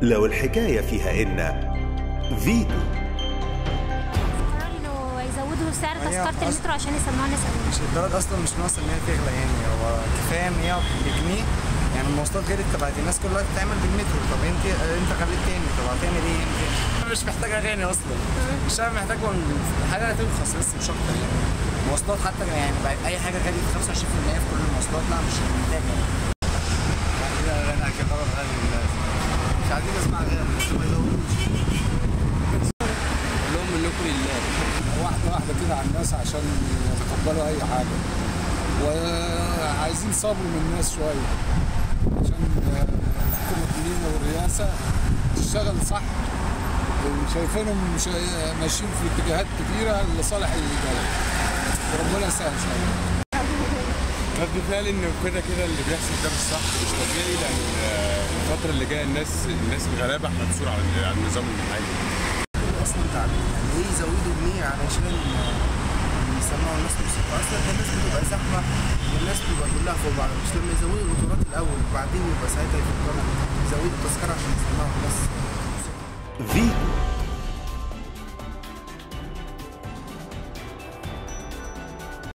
لو الحكاية فيها إن فيتو قرروا انه يزودوا سعر هي تذكره أصل- المترو عشان يسمعوا الناس قوي مش البلد اصلا مش ناقصه ان هي تغلى يعني هو كفايه ان هي بجنيه يعني المواصلات غير التبعات الناس كلها بتتعمل بالمترو طب انت انت خليت تاني طب هتعمل ايه انت أنا مش محتاج اغاني اصلا الشعب محتاج حاجه ترخص بس مش اكتر يعني مواصلات حتى يعني بقت اي حاجه غاليه 25% في كل المواصلات لا مش محتاج يعني كده اغاني كده طبعا اغاني الناس مش عايزين نسمع اغاني بس ما يزودوش لهم منكم لله واحدة واحدة كده على الناس عشان يتقبلوا أي حاجة وعايزين صبر من الناس شوية عشان الحكومة الجديدة والرئاسة تشتغل صح وشايفينهم شا- ماشيين في اتجاهات كتيرة لصالح البلد وربنا يسهل إن شاء الله رد فعل ان كده كده اللي بيحصل ده مش صح مش طبيعي لان آه، الفتره اللي جايه الناس الناس الغلابه هتثور على على النظام الحالي اصلا تعبين يعني ليه يزودوا جنيه علشان يسمعوا الناس موسيقى اصلا ده الناس بتبقى زحمه والناس بتبقى كلها فوق بعض مش لما يزودوا القطارات الاول وبعدين يبقى ساعتها يفكروا يزودوا التذكره عشان يسمعوا الناس فيتو